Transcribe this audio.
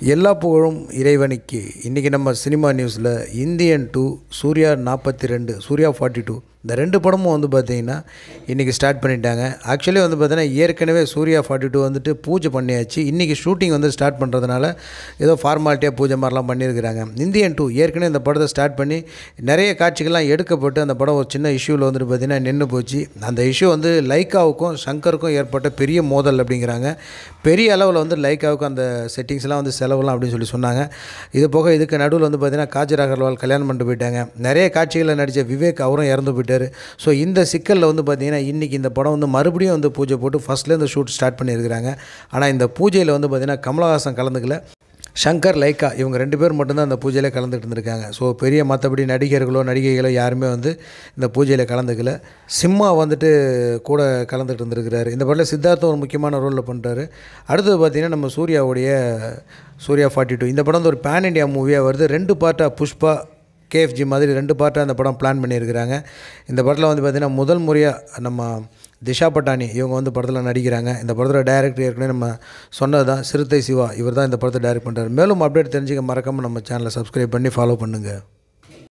எல்லா புகழும் இறைவனுக்கு இன்றைக்கி நம்ம சினிமா நியூஸில் இந்தியன் டூ சூர்யா நாற்பத்தி ரெண்டு சூர்யா ஃபார்ட்டி டூ இந்த ரெண்டு படமும் வந்து பார்த்திங்கன்னா இன்றைக்கி ஸ்டார்ட் பண்ணிட்டாங்க ஆக்சுவலி வந்து பார்த்தீங்கன்னா ஏற்கனவே சூர்யா ஃபார்ட்டி டூ வந்துட்டு பூஜை பண்ணியாச்சு இன்றைக்கி ஷூட்டிங் வந்து ஸ்டார்ட் பண்ணுறதுனால ஏதோ ஃபார்மாலிட்டியாக பூஜை மாதிரிலாம் பண்ணியிருக்கிறாங்க இந்தியன் டூ ஏற்கனவே இந்த படத்தை ஸ்டார்ட் பண்ணி நிறைய காட்சிகள்லாம் எடுக்கப்பட்டு அந்த படம் ஒரு சின்ன இஷ்யூவில் வந்துட்டு பார்த்திங்கன்னா நின்று போச்சு அந்த இஷ்யூ வந்து லைக்காவுக்கும் சங்கருக்கும் ஏற்பட்ட பெரிய மோதல் அப்படிங்கிறாங்க பெரிய அளவில் வந்து லைக்காவுக்கு அந்த செட்டிங்ஸ்லாம் வந்து செலவுலாம் அப்படின்னு சொல்லி சொன்னாங்க இது போக இதுக்கு நடுவில் வந்து பார்த்திங்கன்னா காஜர் அகர்வால் கல்யாணம் பண்ணிட்டு போயிட்டாங்க நிறைய காட்சிகளில் நடித்த விவேக் அவரும் இறந்து போயிட்டார் ஸோ இந்த சிக்கலில் வந்து பார்த்திங்கன்னா இன்றைக்கி இந்த படம் வந்து மறுபடியும் வந்து பூஜை போட்டு ஃபஸ்ட்லேருந்து ஷூட் ஸ்டார்ட் பண்ணியிருக்கிறாங்க ஆனால் இந்த பூஜையில் வந்து பார்த்திங்கன்னா கமலஹாசன் கலந்துக்கல சங்கர் லைக்கா இவங்க ரெண்டு பேர் மட்டும்தான் அந்த பூஜையில் கலந்துட்டு இருந்திருக்காங்க ஸோ பெரிய மற்றபடி நடிகர்களோ நடிகைகளோ யாருமே வந்து இந்த பூஜையில் கலந்துக்கல சிம்மா வந்துட்டு கூட கலந்துட்டு இருந்திருக்கிறாரு இந்த படத்தில் சித்தார்த்தம் ஒரு முக்கியமான ரோலில் பண்ணுறாரு அடுத்தது பார்த்திங்கன்னா நம்ம சூர்யாவுடைய சூர்யா ஃபார்ட்டி டூ இந்த படம் வந்து ஒரு பேன் இண்டியா மூவியாக வருது ரெண்டு பார்ட்டாக புஷ்பா கேஎஃப்ஜி மாதிரி ரெண்டு பார்ட்டாக அந்த படம் பிளான் பண்ணியிருக்கிறாங்க இந்த படத்தில் வந்து பார்த்திங்கன்னா முதல் முறையாக நம்ம திஷா பட்டானி இவங்க வந்து படத்தில் நடிக்கிறாங்க இந்த படத்தோட டைரக்டர் ஏற்கனவே நம்ம சொன்னது தான் சிறுத்தை சிவா இவர் தான் இந்த படத்தை டைரக்ட் பண்ணுறாரு மேலும் அப்டேட் தெரிஞ்சுக்க மறக்காமல் நம்ம சேனலை சப்ஸ்கிரைப் பண்ணி ஃபாலோ பண்ணுங்கள்